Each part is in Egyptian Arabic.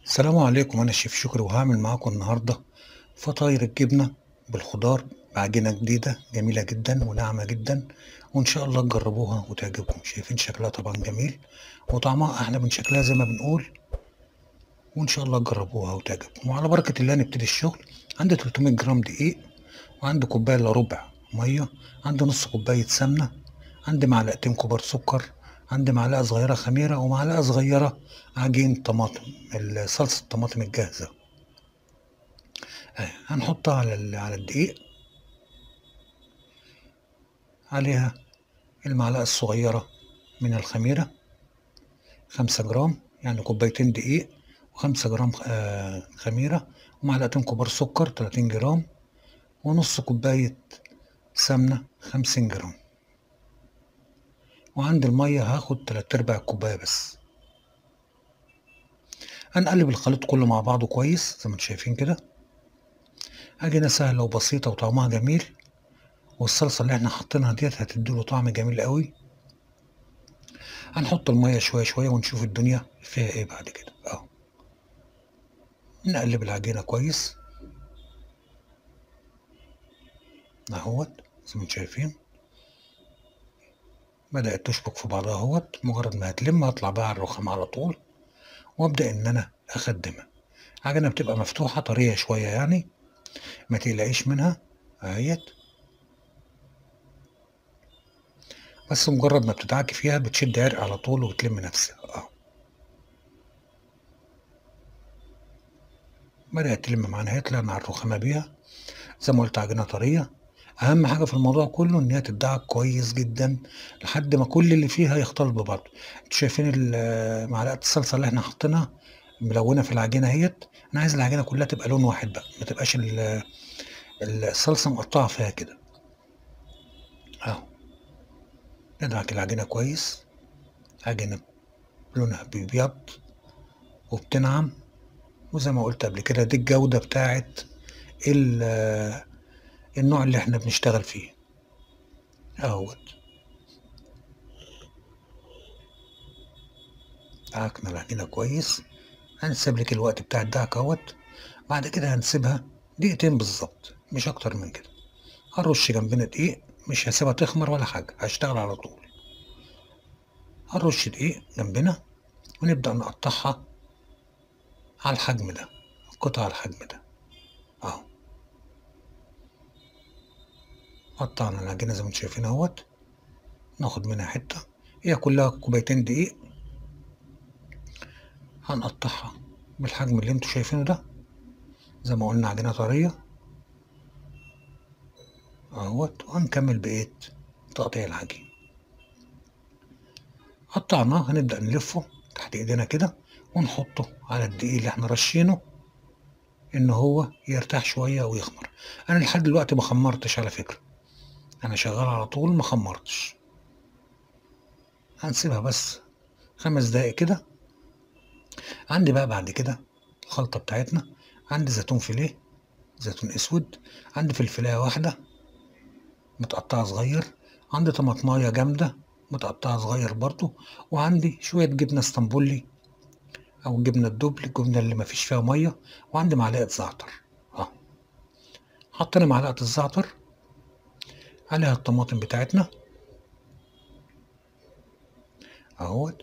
السلام عليكم أنا الشيف شكري وهعمل معاكم النهاردة فطاير الجبنة بالخضار بعجينة جديدة جميلة جدا وناعمة جدا وإن شاء الله تجربوها وتعجبكم شايفين شكلها طبعا جميل وطعمها أحلى من شكلها زي ما بنقول وإن شاء الله تجربوها وتعجبكم وعلى بركة الله نبتدي الشغل عندي 300 جرام دقيق وعندي كوباية إلا ربع مية عندي نص كوباية سمنة عندي معلقتين كبار سكر عندي معلقة صغيرة خميرة ومعلقة صغيرة عجين طماطم صلصة الطماطم الجاهزة أهي، هنحطها على ال- على الدقيق عليها المعلقة الصغيرة من الخميرة خمسة جرام يعني كوبايتين دقيق وخمسة جرام آه، خميرة ومعلقتين كبار سكر تلاتين جرام ونص كوباية سمنة خمسين جرام وعند المية هاخد تلات أرباع الكوباية بس هنقلب الخليط كله مع بعضه كويس زي ما انتم شايفين كده عجينة سهلة وبسيطة وطعمها جميل والصلصة اللي احنا حاطينها ديت هتديله طعم جميل قوي هنحط المية شوية شوية ونشوف الدنيا فيها ايه بعد كده اهو نقلب العجينة كويس اهوت زي ما انتم شايفين بدأت تشبك في بعضها اهوت مجرد ما هتلم هطلع بقى على الرخام على طول وابدأ ان انا اخدمها عجينة بتبقى مفتوحة طرية شوية يعني ما تقلقيش منها اهيت بس مجرد ما بتدعكي فيها بتشد عرق على طول وبتلم نفسها اه بدأت تلم معانا اهي طلعنا على الرخامة بيها زي ما قلت عجينة طرية أهم حاجة في الموضوع كله إن هي تدعك كويس جدا لحد ما كل اللي فيها يختلط ببعضه انتوا شايفين ال- معلقة الصلصة اللي احنا حاطينها ملونة في العجينة اهيت أنا عايز العجينة كلها تبقى لون واحد بقى ما تبقاش ال- الصلصة مقطعة فيها كده اهو ندعك العجينة كويس عجينة لونها بيبيض وبتنعم وزي ما قلت قبل كده دي الجودة بتاعت ال- النوع اللي احنا بنشتغل فيه اهوت دعكنا العجينة كويس هنسيب لك الوقت بتاع الدعك اهوت بعد كده هنسيبها دقيقتين بالظبط مش اكتر من كده هنرش جنبنا دقيق مش هسيبها تخمر ولا حاجة هشتغل على طول هنرش دقيق جنبنا ونبدأ نقطعها على الحجم ده قطع على الحجم ده اهو قطعنا العجينة زي ما انتم شايفين اهوت ناخد منها حتة هي كلها كوبايتين دقيق هنقطعها بالحجم اللي انتوا شايفينه ده زي ما قلنا عجينة طرية اهوت وهنكمل بقية تقطيع العجين قطعناه هنبدأ نلفه تحت ايدينا كده ونحطه على الدقيق اللي احنا رشينه ان هو يرتاح شوية ويخمر انا لحد دلوقتي ما خمرتش على فكرة انا شغال على طول ما خمرتش هنسيبها بس خمس دقايق كده عندي بقى بعد كده الخلطة بتاعتنا عندي زيتون فيليه زيتون اسود عندي فلفلاية واحدة متقطعة صغير عندي طماطماية جامدة متقطعة صغير برضو وعندي شوية جبنة اسطنبولي أو جبنة الدبل الجبنة اللي مفيش فيها مية وعندي معلقة زعتر اه حطينا معلقة الزعتر عليها الطماطم بتاعتنا اهوت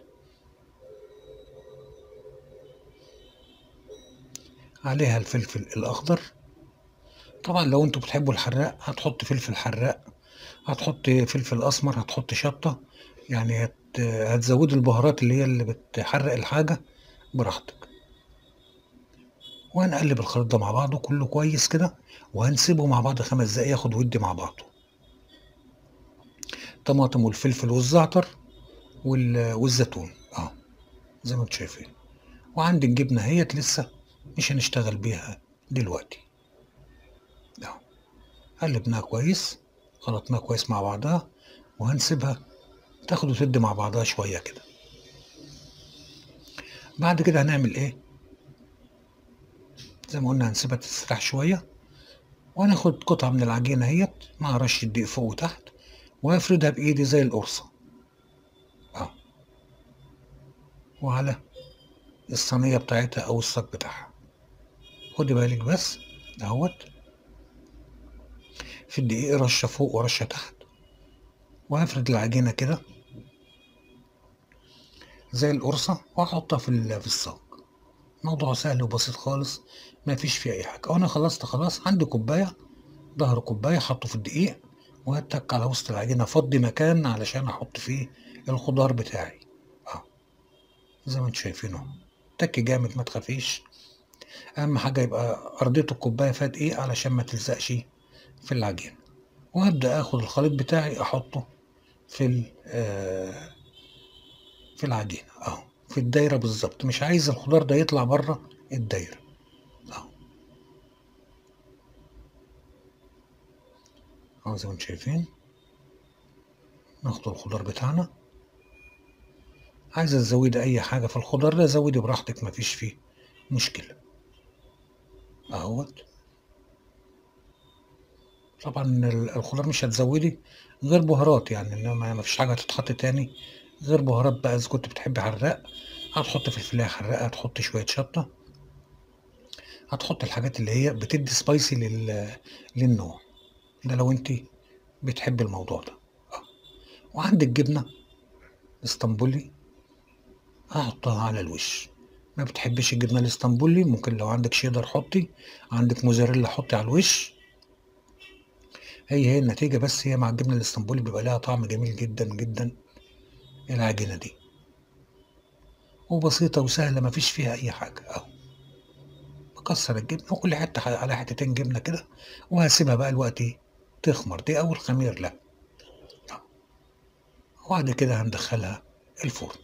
عليها الفلفل الأخضر طبعا لو انتوا بتحبوا الحراق هتحط فلفل حراق هتحط فلفل أسمر هتحط شطة يعني هت... هتزود البهارات اللي هي اللي بتحرق الحاجة براحتك وهنقلب الخليط ده مع بعضه كله كويس كده وهنسيبه مع بعض خمس دقايق ياخد ودي مع بعضه الطماطم والفلفل والزعتر وال... والزيتون اه زي ما انتم شايفين وعندي الجبنة اهيت لسه مش هنشتغل بيها دلوقتي اهو قلبناها كويس خلطناها كويس مع بعضها وهنسيبها تاخد وتدي مع بعضها شوية كده بعد كده هنعمل ايه زي ما قلنا هنسيبها تستريح شوية وهناخد قطعة من العجينة اهيت مع رشة دقيق فوق وتحت وهفردها بإيدي زي القرصة اه وعلى الصينية بتاعتها أو الصاج بتاعها خدي بالك بس اهوت في الدقيق رشة فوق ورشة تحت وهفرد العجينة كده زي القرصة وهحطها في ال- في الصاج موضوع سهل وبسيط خالص ما فيش فيه أي حاجة وأنا خلصت خلاص عندي كوباية ظهر كوباية حطه في الدقيق وهتك على وسط العجينة أفضي مكان علشان أحط فيه الخضار بتاعي أهو زي ما انتوا شايفين اهو تك جامد ما تخافيش أهم حاجة يبقى أرضية الكوباية فيها دقيق علشان ما تلزقش في العجينة وأبدأ آخد الخليط بتاعي أحطه في ال- آه، في العجينة أهو في الدايرة بالظبط مش عايز الخضار ده يطلع بره الدايرة أهو أهو زي ما انتوا شايفين ناخد الخضار بتاعنا عايزة تزودي أي حاجة في الخضار ده زودي براحتك مفيش فيه مشكلة أهوت طبعا ال- الخضار مش هتزودي غير بهارات يعني انما ما فيش حاجه هتتحط تاني غير بهارات بقى اذا كنت بتحبي حراق هتحط فلفلايه حراقه هتحط شويه شطه هتحط الحاجات اللي هي بتدي سبايسي لل... للنوع ده لو انت بتحبي الموضوع ده آه. وعندك جبنه اسطنبولي هحطها على الوش ما بتحبش الجبنه الاسطنبولي ممكن لو عندك شيدر حطي عندك موزاريلا حطي على الوش هي هي النتيجة بس هي مع الجبنة الاسطنبولي بيبقى لها طعم جميل جدا جدا العجينة دي وبسيطة وسهلة مفيش فيها أي حاجة أهو بكسر الجبنة وكل حتة ح- على حتتين جبنة كده وهسيبها بقى الوقت إيه تخمر دي أول خمير لها أهو. وبعد كده هندخلها الفرن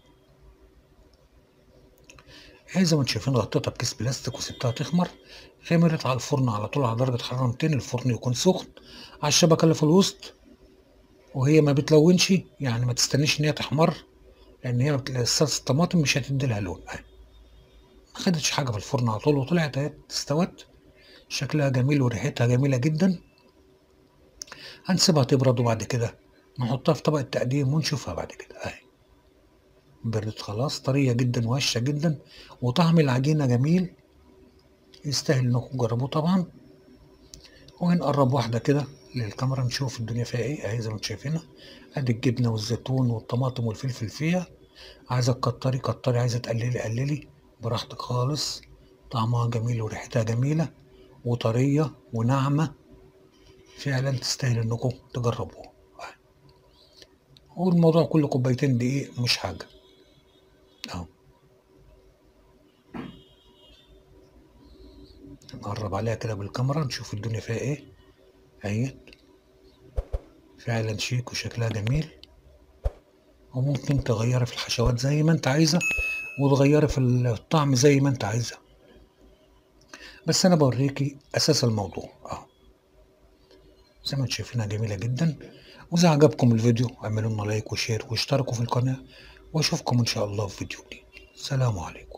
هي زي ما انتم شايفين غطيتها بكيس بلاستيك وسبتها تخمر خمرت على الفرن على طول على درجة حرارة 200 الفرن يكون سخن على الشبكة اللي في الوسط وهي ما بتلونش يعني ما تستنيش ان هي تحمر لان هي بت- صلصه الطماطم مش هتدي لها لون أهي. ما خدتش حاجه في الفرن على طول وطلعت اهي استوت شكلها جميل وريحتها جميله جدا هنسيبها تبرد وبعد كده نحطها في طبق التقديم ونشوفها بعد كده اهي بردت خلاص طريه جدا وهشه جدا وطعم العجينه جميل يستاهل انكم تجربوه طبعا وهنقرب واحده كده للكاميرا نشوف الدنيا فيها ايه اهي زي ما انتم شايفينها ادي الجبنه والزيتون والطماطم والفلفل فيها عايزه تكتري كتري عايزه تقللي قللي براحتك خالص طعمها جميل وريحتها جميله وطريه وناعمه فعلا تستاهل انكم تجربوها والموضوع كله كوبايتين دقيق مش حاجه اهو نقرب عليها كده بالكاميرا نشوف الدنيا فيها ايه اهي فعلا شيك وشكلها جميل وممكن تغيري في الحشوات زي ما انت عايزه وتغيري في الطعم زي ما انت عايزه بس انا بوريكي اساس الموضوع اه زي ما انتم شايفينها جميله جدا واذا عجبكم الفيديو اعملوا لنا لايك وشير واشتركوا في القناه واشوفكم ان شاء الله في فيديو جديد سلام عليكم